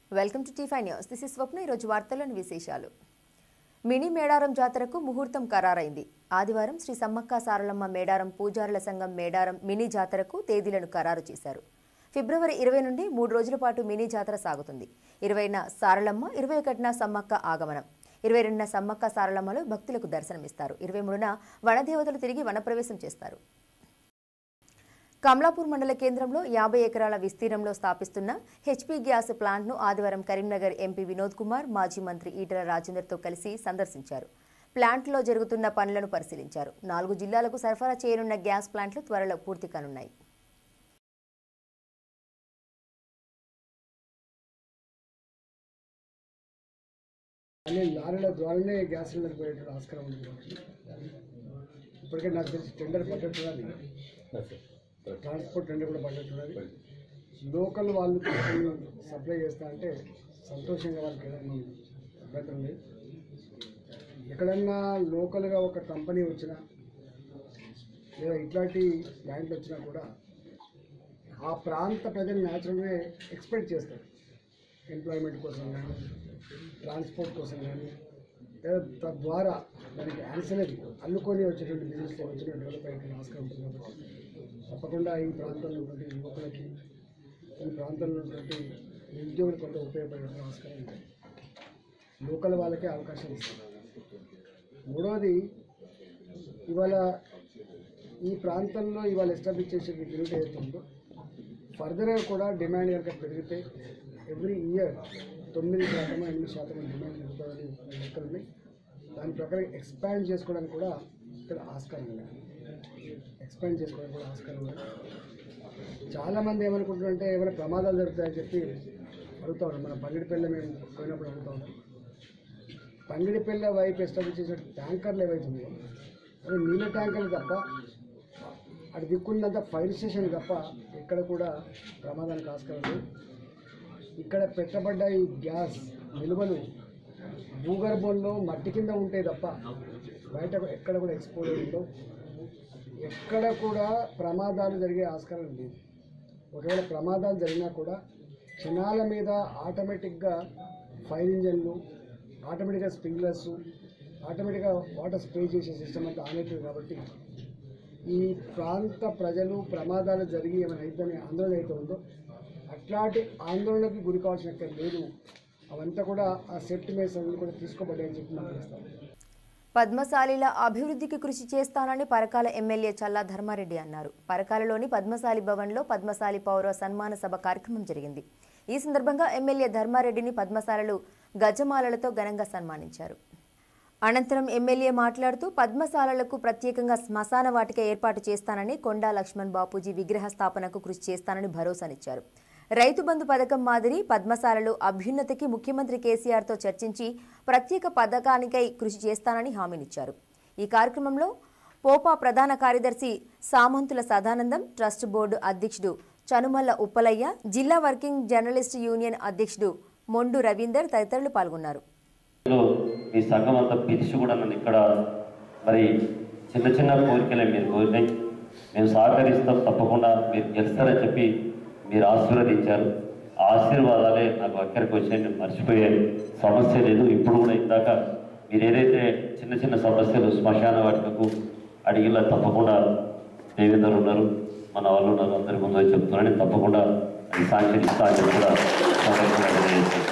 Welcome to T five news this is Swapna ఈరోజు వార్తల్లోని విశేషాలు మినీ మేడారం జాతరకు ముహూర్తం ఖరారైంది ఆదివారం శ్రీ సమ్మక్క సారలమ్మ మేడారం పూజారుల సంఘం మేడారం మినీ జాతరకు తేదీలను ఖరారు చేశారు ఫిబ్రవరి ఇరవై నుండి మూడు రోజుల పాటు మినీ జాతర సాగుతుంది ఇరవైన సారలమ్మ ఇరవై ఒకటిన సమ్మక్క ఆగమనం ఇరవై రెండున సమ్మక్క సారలమ్మలు భక్తులకు దర్శనమిస్తారు ఇరవై మూడున వనదేవతలు తిరిగి వనప్రవేశం చేస్తారు కమలాపూర్ మండల కేంద్రంలో యాభై ఎకరాల విస్తీర్ణంలో స్థాపిస్తున్న హెచ్పీ గ్యాస్ ప్లాంట్ను ఆదివారం కరీంనగర్ ఎంపీ వినోద్ కుమార్ మాజీ మంత్రి ఈటల రాజేందర్తో కలిసి సందర్శించారు ప్లాంట్లో జరుగుతున్న పనులను పరిశీలించారు నాలుగు జిల్లాలకు సరఫరా చేయనున్న గ్యాస్ ప్లాంట్లు త్వరలో పూర్తి కానున్నాయి అన్ని లారీల ద్వారానే గ్యాస్ సిలిండర్ పోయేటువంటి ఆస్కారం ఉంది కాబట్టి ఇప్పటికే నాకు తెలిసి టెండర్ పడ్డట్టున్నది ట్రాన్స్పోర్ట్ టెండర్ కూడా పడ్డట్టున్నది లోకల్ వాళ్ళు తీసుకొని సప్లై చేస్తా అంటే సంతోషంగా వాళ్ళకి ఏదైనా అభ్యంతరం లేదు ఎక్కడన్నా లోకల్గా ఒక కంపెనీ వచ్చినా లేదా ఇట్లాంటి ప్లాంట్లు వచ్చినా కూడా ఆ ప్రాంత ప్రజలు న్యాచురల్గా ఎక్స్పెక్ట్ చేస్తారు ఎంప్లాయ్మెంట్ కోసం కానీ ట్రాన్స్పోర్ట్ కోసం కానీ లేదా తద్వారా దానికి యాన్సలరీ అల్లుకొని వచ్చేటువంటి బిజినెస్లో వచ్చిన డెవలప్ అయ్యే ఆస్కారం ఉంటుంది కాబట్టి తప్పకుండా ఈ ప్రాంతంలో ఉన్నటువంటి యువకులకి ఈ ప్రాంతంలో ఉన్నటువంటి నిరుద్యోగులు కొంత ఉపయోగపడే ఆస్కారం ఉంటుంది లోకల్ వాళ్ళకే అవకాశం ఇస్తారు మూడవది ఇవాళ ఈ ప్రాంతంలో ఇవాళ ఎస్టాబ్లిష్ చేసే యూనిట్ ఏదైతే ఉందో ఫర్దర్గా కూడా డిమాండ్ కనుక పెరిగితే ఎవ్రీ ఇయర్ తొమ్మిది శాతం ఎనిమిది శాతం డిమాండ్ పెరుగుతుందని లెక్కలు ఉన్నాయి దాని ప్రకారం ఎక్స్పాండ్ చేసుకోవడానికి కూడా ఇక్కడ ఆస్కారం ఉంది ఎక్స్పాండ్ చేసుకోవడానికి కూడా ఆస్కారం ఉంది చాలామంది ఏమనుకుంటారంటే ఏమైనా ప్రమాదాలు జరుగుతాయని చెప్పి అడుగుతా ఉన్నాం మన పంగిడిపల్లి మేము పోయినప్పుడు అడుగుతా ఉన్నాం పంగిడిపల్లి వైపు ఎస్టాబ్లిష్ చేసిన ట్యాంకర్లు ఏవైతున్నాయో అవి నీళ్ళ ట్యాంకర్లు తప్ప అటు దిక్కున్నంత ఫైర్ స్టేషన్ తప్ప ఎక్కడ కూడా ప్రమాదానికి ఆస్కారం లేదు ఇక్కడ పెట్టబడ్డ ఈ గ్యాస్ నిల్వలు భూగర్భంలో మట్టి కింద ఉంటాయి తప్ప బయట ఎక్కడ కూడా ఎక్స్పోజ్ ఉండవు ఎక్కడ కూడా ప్రమాదాలు జరిగే ఆస్కారం లేదు ఒకవేళ ప్రమాదాలు జరిగినా కూడా క్షణాల మీద ఆటోమేటిక్గా ఫైర్ ఇంజన్లు ఆటోమేటిక్గా స్ప్రింక్లర్స్ ఆటోమేటిక్గా వాటర్ స్ప్రే చేసే సిస్టమ్ అంతా ఆన్ అవుతుంది కాబట్టి ఈ ప్రాంత ప్రజలు ప్రమాదాలు జరిగి ఏమైనా అయిద్దని ఆందోళన అయితే ఉందో అట్లాంటి ఆందోళనకి గురి కావాల్సిన అక్కడ లేదు అవంతా కూడా ఆ సేఫ్టీ మెజర్స్ అన్ని కూడా తీసుకోబడ్డాయని చెప్పి మనం చేస్తాం పద్మశాలిల అభివృద్ధికి కృషి చేస్తానని పరకాల ఎమ్మెల్యే చల్లా ధర్మారెడ్డి అన్నారు పరకాలలోని పద్మశాలి భవన్లో పద్మశాలి పౌర సన్మాన సభ కార్యక్రమం జరిగింది ఈ సందర్భంగా ఎమ్మెల్యే ధర్మారెడ్డిని పద్మశాలలు గజమాలలతో ఘనంగా సన్మానించారు అనంతరం ఎమ్మెల్యే మాట్లాడుతూ పద్మశాలలకు ప్రత్యేకంగా శ్మశాన వాటిక ఏర్పాటు చేస్తానని కొండా లక్ష్మణ్ బాపూజీ విగ్రహ స్థాపనకు కృషి చేస్తానని భరోసానిచ్చారు రైతు బంధు పథకం మాదిరి పద్మశాలలు అభ్యున్నతికి ముఖ్యమంత్రి కేసీఆర్తో చర్చించి ప్రత్యేక పథకానికై కృషి చేస్తానని హామీనిచ్చారు ఈ కార్యక్రమంలో పోపా ప్రధాన కార్యదర్శి సామంతుల సదానందం ట్రస్ట్ బోర్డు అధ్యక్షుడు చనుమల్ల ఉప్పలయ్య జిల్లా వర్కింగ్ జర్నలిస్ట్ యూనియన్ అధ్యక్షుడు మొండు రవీందర్ తదితరులు పాల్గొన్నారు లో మీ సంఘం అంతా పిలిచి కూడా నన్ను ఇక్కడ మరి చిన్న చిన్న కోరికలే మీరు కోరినాయి మేము సహకరిస్తాం తప్పకుండా మీరు గెలుస్తారని చెప్పి మీరు ఆశీర్వదించారు ఆ ఆశీర్వాదాలే నాకు అక్కడికి వచ్చాయి నేను మర్చిపోయాను సమస్య లేదు ఇప్పుడు కూడా ఇందాక మీరు ఏదైతే చిన్న చిన్న సమస్యలు శ్మశాన వాటికకు అడిగిలా తప్పకుండా దేవేందర్ ఉన్నారు మన వాళ్ళు ఉన్నారు అందరి ముందు వచ్చి చెప్తున్నాను నేను తప్పకుండా అది సాంక్షన్ ఇస్తా అని చెప్పి కూడా సందర్భంగా తెలియజేస్తాను.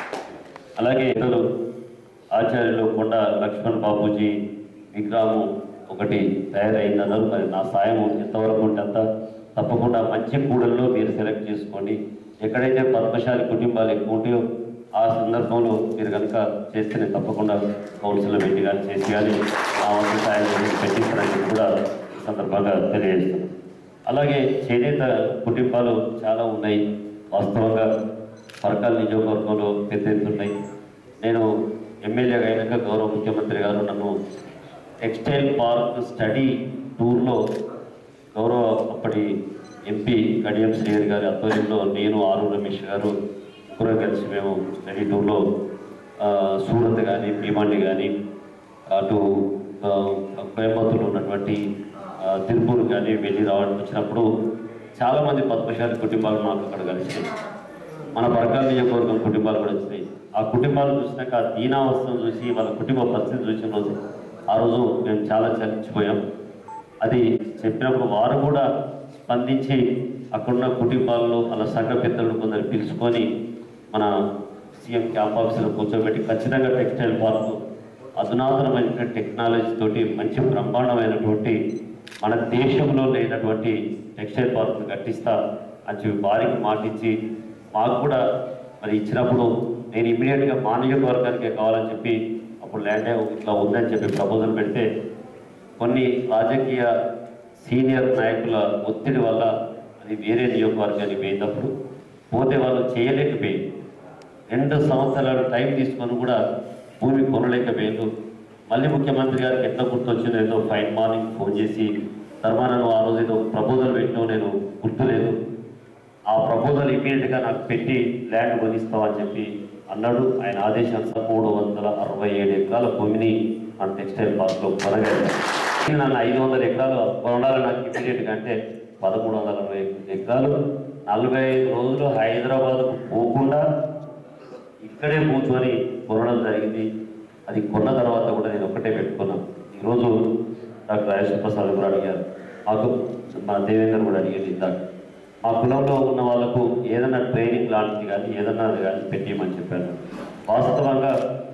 అలాగే ఇద్దరు ఆచార్యులు కొండ లక్ష్మణ్ బాబూజీ విగ్రహం ఒకటి తయారైందన్నారు మరి నా సాయం ఎంతవరకు ఉంటే అంత తప్పకుండా మంచి కూడల్లో మీరు సెలెక్ట్ చేసుకోండి ఎక్కడైతే పద్మశాలి కుటుంబాలు ఎక్కువ ఉంటాయో ఆ సందర్భంలో మీరు కనుక చేస్తే నేను తప్పకుండా కౌన్సిల్లో పెట్టి కానీ చేసి కానీ ఆ వంతు సాయం చేసి పెట్టిస్తానని చెప్పి కూడా ఈ సందర్భంగా తెలియజేస్తున్నాను అలాగే చేనేత కుటుంబాలు చాలా ఉన్నాయి వాస్తవంగా పరకాల నియోజకవర్గంలో పెద్ద ఎత్తున ఉన్నాయి నేను ఎమ్మెల్యేగా అయినాక గౌరవ ముఖ్యమంత్రి గారు నన్ను టెక్స్టైల్ పార్క్ స్టడీ టూర్లో గౌరవ అప్పటి ఎంపీ కడియం శ్రీహరి గారి ఆధ్వర్యంలో నేను ఆరు రమేష్ గారు కూడా కలిసి మేము స్టడీ టూర్లో ఆ, సూరత్ కానీ భీమాండి కానీ అటు ఆ, కోయంబత్తూరులో ఉన్నటువంటి ఆ, తిరుపూర్ కానీ వెళ్ళి రావడం వచ్చినప్పుడు చాలామంది పద్మశాలి కుటుంబాలు మాకు అక్కడ కలిసి మన పరకాల నియోజకవర్గం కుటుంబాలు కూడా వచ్చినాయి ఆ కుటుంబాలు చూసినాక ఆ దీనావస్థను చూసి వాళ్ళ కుటుంబ పరిస్థితి చూసిన రోజు ఆ రోజు మేము చాలా చలించిపోయాం అది చెప్పినప్పుడు వారు కూడా స్పందించి అక్కడున్న కుటుంబాలను వాళ్ళ సంఘ పెద్దలను కొందరు పిలుచుకొని మన సీఎం క్యాంప్ ఆఫీసులో కూర్చోబెట్టి ఖచ్చితంగా టెక్స్టైల్ పార్కు అధునాతనమైన టెక్నాలజీ తోటి మంచి బ్రహ్మాండమైనటువంటి మన దేశంలో లేనటువంటి టెక్స్టైల్ పార్కును కట్టిస్తా అని చెప్పి వారికి మాటిచ్చి మాకు కూడా మరి ఇచ్చినప్పుడు నేను ఇమీడియట్గా మా నియోజకవర్గానికే కావాలని చెప్పి అప్పుడు ల్యాండ్ ఇట్లా ఉందని చెప్పి ప్రపోజల్ పెడితే కొన్ని రాజకీయ సీనియర్ నాయకుల ఒత్తిడి వల్ల అది వేరే నియోజకవర్గానికి పోయినప్పుడు పోతే వాళ్ళు చేయలేకపోయి రెండు సంవత్సరాలు టైం తీసుకొని కూడా భూమి కొనలేకపోయారు మళ్ళీ ముఖ్యమంత్రి గారికి ఎట్లా గుర్తొచ్చిందో ఏదో ఫైన్ మార్నింగ్ ఫోన్ చేసి ధర్మా నన్ను ఆ రోజు ఏదో ప్రపోజల్ పెట్టినావు నేను గుర్తులేదు ఆ ప్రపోజల్ ఇమీడియట్గా నాకు పెట్టి ల్యాండ్ కొనిస్తామని చెప్పి అన్నాడు ఆయన ఆదేశానుసారం మూడు వందల అరవై ఏడు ఎకరాల భూమిని మన టెక్స్టైల్ పార్క్లో కొనగలిగాను నన్ను ఐదు వందల ఎకరాలు కొనాలి నాకు ఇమీడియట్గా అంటే పదమూడు వందల అరవై ఎకరాలు నలభై ఐదు రోజులు హైదరాబాద్కు పోకుండా ఇక్కడే కూర్చొని కొనడం జరిగింది అది కొన్న తర్వాత కూడా నేను ఒక్కటే పెట్టుకున్నాను ఈరోజు డాక్టర్ రాజేశ్వర ప్రసాద్ కూడా అడిగారు మాకు మా దేవేందర్ కూడా అడిగేది ఇందాక మా కులంలో ఉన్న వాళ్ళకు ఏదైనా ట్రైనింగ్ లాంటిది కానీ ఏదైనా కానీ పెట్టియమని చెప్పాను వాస్తవంగా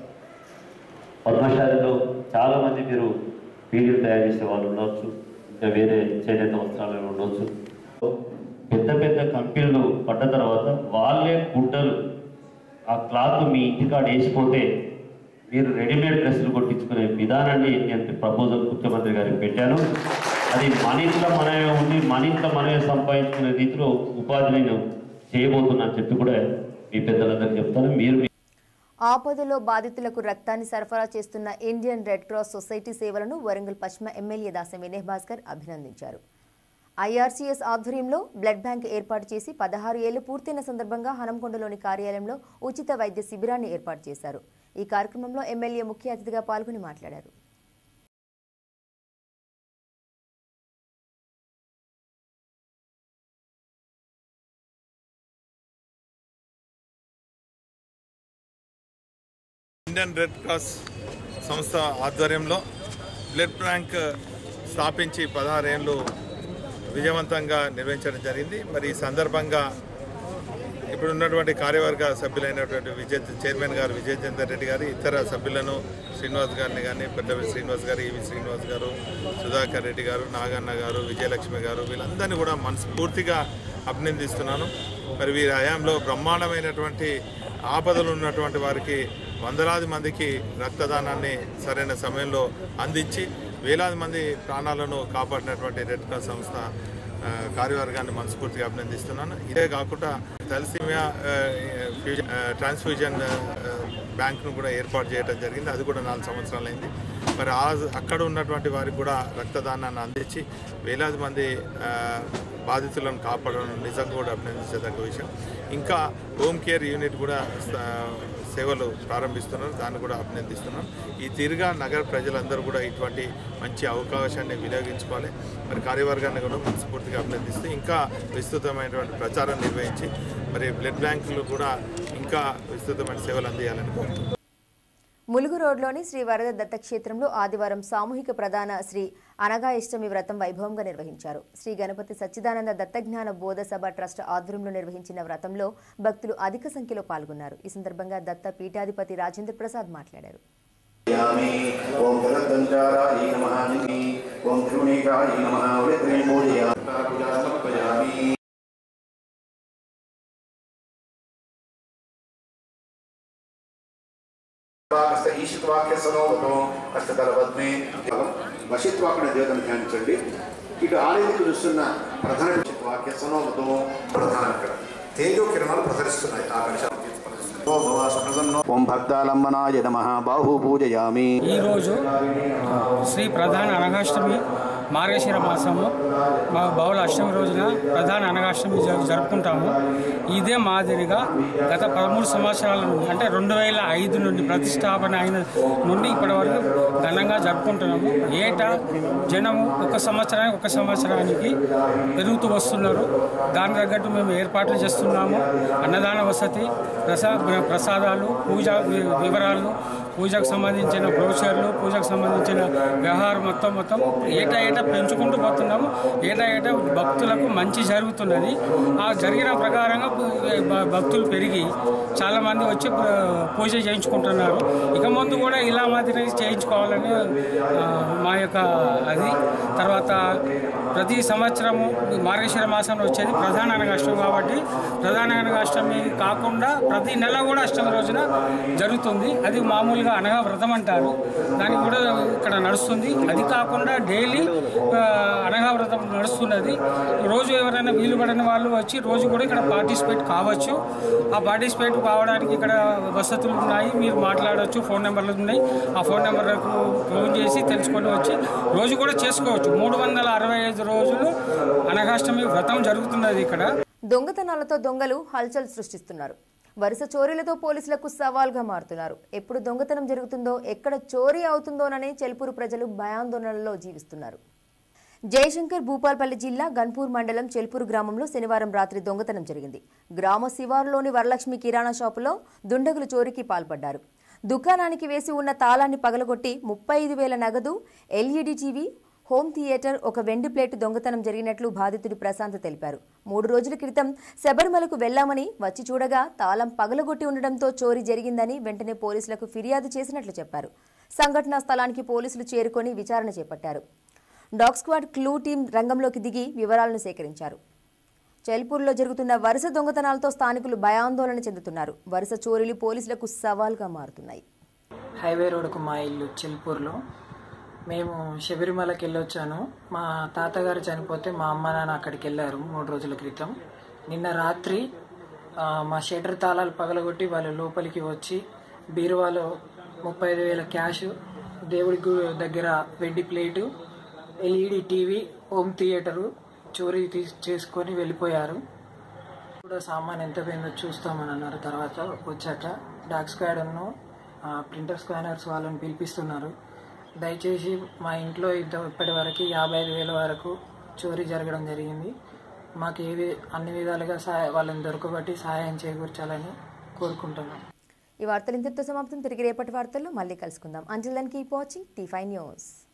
పద్మశాలిలో చాలామంది మీరు పీడీలు తయారు చేసే వాళ్ళు ఉండొచ్చు ఇంకా వేరే చేనేత వస్త్రాలు ఉండొచ్చు పెద్ద పెద్ద కంపెనీలు పడ్డ తర్వాత వాళ్ళే గుడ్డలు ఆ క్లాత్ మీ ఇంటికాడ వేసిపోతే మీరు రెడీమేడ్ డ్రెస్సులు కొట్టించుకునే విధానాన్ని నేను ప్రపోజల్ ముఖ్యమంత్రి గారికి పెట్టాను అది మన ఇంట్లో మనమే ఉండి మన ఇంట్లో మనమే సంపాదించుకునే రీతిలో ఉపాధి నేను చేయబోతున్నా చెప్పి కూడా మీ పెద్దలందరికీ చెప్తాను మీరు ఆపదలో బాధితులకు రక్తాన్ని సరఫరా చేస్తున్న ఇండియన్ రెడ్ క్రాస్ సొసైటీ సేవలను వరంగల్ పశ్చిమ ఎమ్మెల్యే దాసం వినయ్ భాస్కర్ అభినందించారు ఐఆర్సీఎస్ ఆధ్వర్యంలో బ్లడ్ బ్యాంక్ ఏర్పాటు చేసి పదహారు ఏళ్లు పూర్తయిన సందర్భంగా హనంకొండలోని కార్యాలయంలో ఉచిత వైద్య శిబిరాన్ని ఏర్పాటు చేశారు ఈ కార్యక్రమంలో ఎమ్మెల్యే ముఖ్య అతిథిగా పాల్గొని మాట్లాడారు ఇండియన్ రెడ్ క్రాస్ సంస్థ ఆధ్వర్యంలో బ్లడ్ బ్యాంక్ స్థాపించి పదహారేళ్ళు విజయవంతంగా నిర్వహించడం జరిగింది మరి ఈ సందర్భంగా ఇప్పుడు ఉన్నటువంటి కార్యవర్గ సభ్యులైనటువంటి విజయ్ చైర్మన్ గారు విజయ్ చందర్ రెడ్డి గారు ఇతర సభ్యులను శ్రీనివాస్ గారిని కానీ పెద్దవి శ్రీనివాస్ గారు ఈవి శ్రీనివాస్ గారు సుధాకర్ రెడ్డి గారు నాగన్న గారు విజయలక్ష్మి గారు వీళ్ళందరినీ కూడా మనస్ఫూర్తిగా అభినందిస్తున్నాను మరి వీరి హయాంలో బ్రహ్మాండమైనటువంటి ఆపదలు ఉన్నటువంటి వారికి వందలాది మందికి రక్తదానాన్ని సరైన సమయంలో అందించి వేలాది మంది ప్రాణాలను కాపాడినటువంటి రెడ్ క్రాస్ సంస్థ ఆ, కార్యవర్గాన్ని మనస్ఫూర్తిగా అభినందిస్తున్నాను ఇదే కాకుండా తలసీమియా ఫ్యూజన్ ట్రాన్స్ఫ్యూజన్ బ్యాంక్ను కూడా ఏర్పాటు చేయడం జరిగింది అది కూడా నాలుగు సంవత్సరాలు అయింది మరి ఆ అక్కడ ఉన్నటువంటి వారికి కూడా రక్తదానాన్ని అందించి వేలాది మంది ఆ, బాధితులను కాపాడడం నిజంగా కూడా అభినందించదగ్గ విషయం ఇంకా హోమ్ కేర్ యూనిట్ కూడా ఆ, సేవలు ప్రారంభిస్తున్నారు దాన్ని కూడా అభినందిస్తున్నాను ఈ తీరుగా నగర ప్రజలందరూ కూడా ఇటువంటి మంచి అవకాశాన్ని వినియోగించుకోవాలి మరి కార్యవర్గాన్ని కూడా మనస్ఫూర్తిగా అభినందిస్తూ ఇంకా విస్తృతమైనటువంటి ప్రచారం నిర్వహించి మరి బ్లడ్ బ్యాంకులు కూడా ఇంకా విస్తృతమైన సేవలు అందియాలని కోరుతున్నాను ములుగు రోడ్లోని శ్రీ వరద దత్తక్షేత్రంలో ఆదివారం సామూహిక ప్రధాన శ్రీ అనగాయిష్టమి వ్రతం వైభవంగా నిర్వహించారు శ్రీ గణపతి సచ్చిదానంద దత్తజ్ఞాన బోధ సభ ట్రస్ట్ ఆధ్వర్యంలో నిర్వహించిన వ్రతంలో భక్తులు అధిక సంఖ్యలో పాల్గొన్నారు ఈ సందర్భంగా దత్త పీఠాధిపతి రాజేంద్ర ప్రసాద్ మాట్లాడారు यामि ॐ जगद्दञ्चाराय नमः निधि ॐ त्रिगुणिकाय नमः वृत्तिं पूजयामि पूजा समर्पयामि హస్త ఈశిత్వాక్య సనోవతో హస్తకల పద్మే వశిత్వాకుని దేవతను ధ్యానించండి ఇటు ఆలయకు చూస్తున్న ప్రధాన వాక్య సనోవతో ప్రధానం ఇక్కడ తేజో కిరణాలు ప్రసరిస్తున్నాయి ఆకాశాన్ని ప్రసరిస్తున్నాయి ఓం భక్తాలంబనాయ నమః బాహు పూజయామి ఈరోజు శ్రీ ప్రధాన అనగాష్టమి మార్గశిర మాసము మా బౌల అష్టమి రోజున ప్రధాన అనగాష్టమి జ- జరుపుకుంటాము ఇదే మాదిరిగా గత పదమూడు సంవత్సరాల నుండి అంటే రెండు వేల ఐదు నుండి ప్రతిష్టాపన అయిన నుండి ఇప్పటి వరకు ఘనంగా జరుపుకుంటున్నాము ఏటా జనము ఒక సంవత్సరానికి ఒక సంవత్సరానికి పెరుగుతూ వస్తున్నారు దాని తగ్గట్టు మేము ఏర్పాట్లు చేస్తున్నాము అన్నదాన వసతి ప్రసా ప్రసాదాలు పూజ వి- వివరాలు పూజకు సంబంధించిన బ్రోచర్లు పూజకు సంబంధించిన వ్యవహారం మొత్తం మొత్తం ఏటా ఏటా పెంచుకుంటూ పోతున్నాము ఏటా ఏటా భక్తులకు మంచి జరుగుతున్నది ఆ జరిగిన ప్రకారంగా భ- భక్తులు పెరిగి చాలామంది వచ్చి ప- పూజ చేయించుకుంటున్నారు ఇక ముందు కూడా ఇలా మాదిరి చేయించుకోవాలని ఆ, మా యొక్క అది తర్వాత ప్రతి సంవత్సరము ఈ మార్గశిర మాసంలో వచ్చేది ప్రధాన అనగాష్టమి కాబట్టి ప్రధాన అనగాష్టమి కాకుండా ప్రతి నెల కూడా అష్టమి రోజున జరుగుతుంది అది మామూలుగా అనగా వ్రతం అంటారు దానికి కూడా ఇక్కడ నడుస్తుంది అది కాకుండా డైలీ ఆ, అనగా వ్రతం నడుస్తున్నది రోజు ఎవరైనా వీలు పడిన వాళ్ళు వచ్చి రోజు కూడా ఇక్కడ పార్టిసిపేట్ కావచ్చు ఆ పార్టిసిపేట్ కావడానికి ఇక్కడ వసతులు ఉన్నాయి మీరు మాట్లాడవచ్చు ఫోన్ నెంబర్లు ఉన్నాయి ఆ ఫోన్ నెంబర్లకు ఫోన్ చేసి తెలుసుకొని వచ్చి రోజు కూడా చేసుకోవచ్చు మూడు వందల అరవై ఐదు రోజులు అనగాష్టమి వ్రతం జరుగుతున్నది ఇక్కడ దొంగతనాలతో దొంగలు హల్చల్ సృష్టిస్తున్నారు వరుస చోరీలతో పోలీసులకు సవాల్గా మారుతున్నారు ఎప్పుడు దొంగతనం జరుగుతుందో ఎక్కడ చోరీ అవుతుందోనని చెల్పూరు ప్రజలు భయాందోళనలో జీవిస్తున్నారు జయశంకర్ భూపాల్పల్లి జిల్లా గన్పూర్ మండలం చెల్పూరు గ్రామంలో శనివారం రాత్రి దొంగతనం జరిగింది గ్రామ శివారులోని వరలక్ష్మి కిరాణా షాపులో దుండగులు చోరీకి పాల్పడ్డారు దుకాణానికి వేసి ఉన్న తాళాన్ని పగలగొట్టి ముప్పై ఐదు వేల నగదు ఎల్ఈడి టీవీ హోమ్ థియేటర్ ఒక వెండి ప్లేట్ దొంగతనం జరిగినట్లు బాధితుడు ప్రశాంత్ తెలిపారు మూడు రోజుల క్రితం శబరిమలకు వెళ్లామని వచ్చి చూడగా తాళం పగలగొట్టి ఉండడంతో చోరీ జరిగిందని వెంటనే పోలీసులకు ఫిర్యాదు చేసినట్లు చెప్పారు సంఘటనా స్థలానికి పోలీసులు చేరుకొని విచారణ చేపట్టారు డాగ్ స్క్వాడ్ క్లూ టీం రంగంలోకి దిగి వివరాలను సేకరించారు చైల్పూర్లో జరుగుతున్న వరుస దొంగతనాలతో స్థానికులు భయాందోళన చెందుతున్నారు వరుస చోరీలు పోలీసులకు సవాల్గా మారుతున్నాయి హైవే రోడ్కు మా ఇల్లు చిల్పూర్లో మేము శబరిమలకి వెళ్ళొచ్చాను మా తాతగారు చనిపోతే మా అమ్మ నాన్న అక్కడికి వెళ్ళారు మూడు రోజుల క్రితం నిన్న రాత్రి ఆ, మా షటర్ తాళాలు పగలగొట్టి వాళ్ళు లోపలికి వచ్చి బీరువాలో ముప్పై ఐదు వేల క్యాష్ దేవుడి గు- దగ్గర వెండి plate LED TV home theatre చోరీ తీసి చేసుకొని వెళ్ళిపోయారు కూడా సామాన్ ఎంత పోయిందో చూస్తామని అన్నారు తర్వాత వచ్చాక డాక్ స్క్వాడ్ ఉన్ను ప్రింటర్ స్కానర్స్ వాళ్ళని పిలిపిస్తున్నారు దయచేసి మా ఇంట్లో ఇంత ఇప్పటి వరకు యాభై ఐదు వేల వరకు చోరీ జరగడం జరిగింది మాకు ఏవి అన్ని విధాలుగా సహాయ వాళ్ళని దొరకబట్టి సహాయం చేకూర్చాలని కోరుకుంటున్నాం ఈ వార్తలు ఇంతటితో సమాప్తం తిరిగి రేపటి వార్తల్లో మళ్ళీ కలుసుకుందాం until then keep watching T five news